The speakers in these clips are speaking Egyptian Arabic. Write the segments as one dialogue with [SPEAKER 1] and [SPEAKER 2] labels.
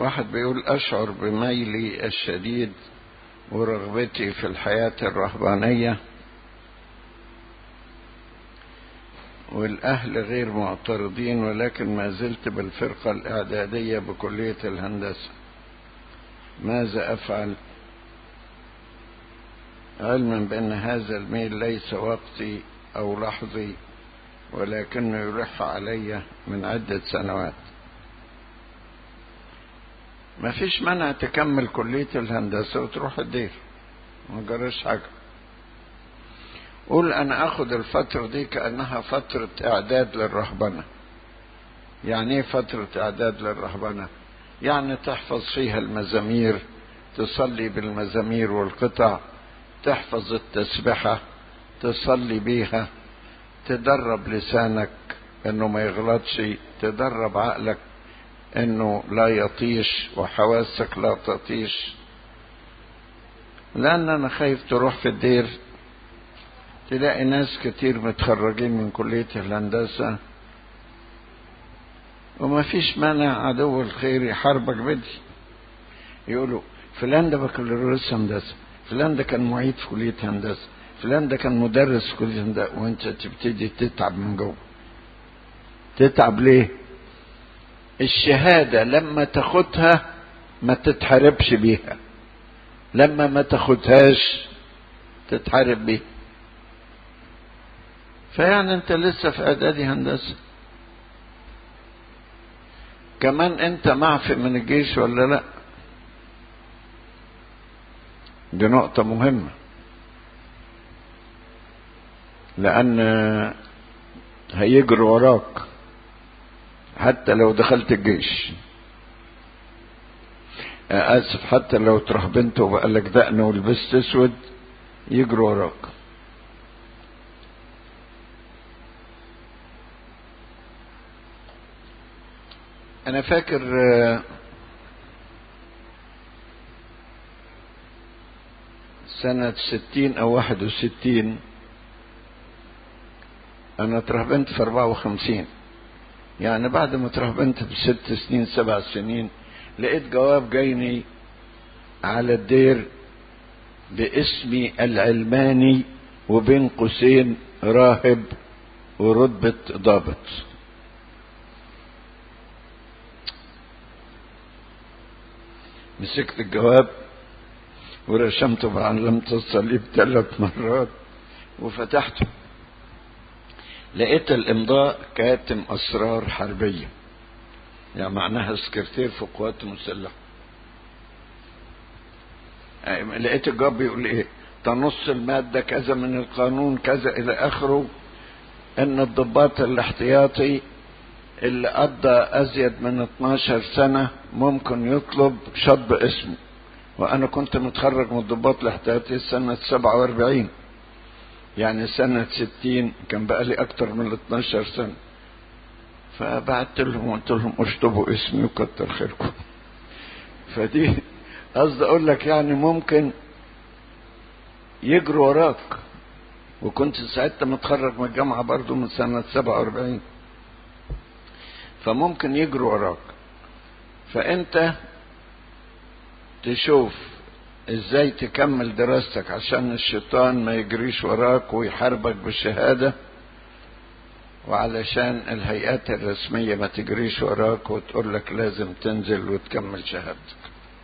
[SPEAKER 1] واحد بيقول أشعر بميلي الشديد ورغبتي في الحياة الرهبانية والأهل غير معترضين ولكن ما زلت بالفرقة الإعدادية بكلية الهندسة ماذا أفعل علما بأن هذا الميل ليس وقتي أو لحظي ولكنه يلح علي من عدة سنوات ما فيش مانع تكمل كلية الهندسة وتروح الدير ما جراش حاجة قول أنا أخد الفترة دي كأنها فترة إعداد للرهبنة يعني إيه فترة إعداد للرهبنة يعني تحفظ فيها المزامير تصلي بالمزامير والقطع تحفظ التسبحة تصلي بيها تدرب لسانك انه ما يغلطش تدرب عقلك انه لا يطيش وحواسك لا تطيش لان انا خايف تروح في الدير تلاقي ناس كتير متخرجين من كلية الهندسة وما فيش مانع عدو الخير يحاربك بدي يقولوا فلان ده بكالوريوس هندسة فلان ده كان معيد في كلية هندسة فلان ده كان مدرس في كلية هندسة وانت تبتدي تتعب من جوه تتعب ليه الشهادة لما تاخدها ما تتحاربش بيها لما ما تاخدهاش تتحارب بيها فيعني انت لسه في اعدادي هندسة كمان انت معفي من الجيش ولا لا دي نقطة مهمة لأن هيجروا وراك حتى لو دخلت الجيش آسف حتى لو ترهبنت وبقالك دقن ولبست اسود يجروا وراك أنا فاكر سنة ستين أو واحد وستين أنا ترهبنت في أربعة وخمسين يعني بعد ما ترهبنت بست سنين سبع سنين لقيت جواب جايني على الدير باسمي العلماني وبين قوسين راهب ورتبة ضابط مسكت الجواب ورشمته بعلامة الصليب ثلاث مرات وفتحته لقيت الامضاء كاتم اسرار حربيه يعني معناها سكرتير في القوات المسلحه لقيت الجواب بيقول ايه تنص الماده كذا من القانون كذا الى اخره ان الضباط الاحتياطي اللي قضى ازيد من 12 سنه ممكن يطلب شطب اسمه وانا كنت متخرج من الضباط الاحتياطي سنه 47 يعني سنة ستين كان بقى لي أكتر من 12 سنة فبعت لهم وقلت لهم اشطبوا اسمي وكتر خيركم فدي قصدي أقول لك يعني ممكن يجروا وراك وكنت ساعتها متخرج من الجامعة برضو من سنة 47 فممكن يجروا وراك فأنت تشوف ازاي تكمل دراستك عشان الشيطان ما يجريش وراك ويحاربك بالشهادة وعلشان الهيئات الرسمية ما تجريش وراك وتقول لك لازم تنزل وتكمل شهادتك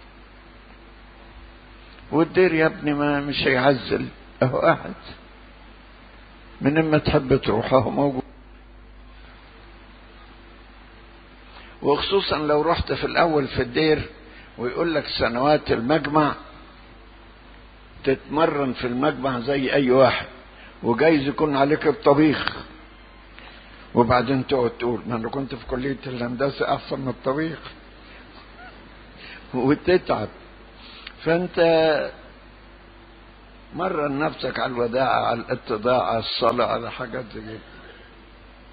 [SPEAKER 1] والدير يا ابني ما مش هيعزل اهو قاعد من اما تحب تروح اهو موجود وخصوصا لو رحت في الاول في الدير ويقول لك سنوات المجمع تتمرن في المجمع زي اي واحد وجايز يكون عليك الطبيخ وبعدين تقعد تقول ما انا كنت في كليه الهندسه احسن من الطبيخ وتتعب فانت مرن نفسك على الوداعة على الاتضاع على الصلاة على حاجات زي كده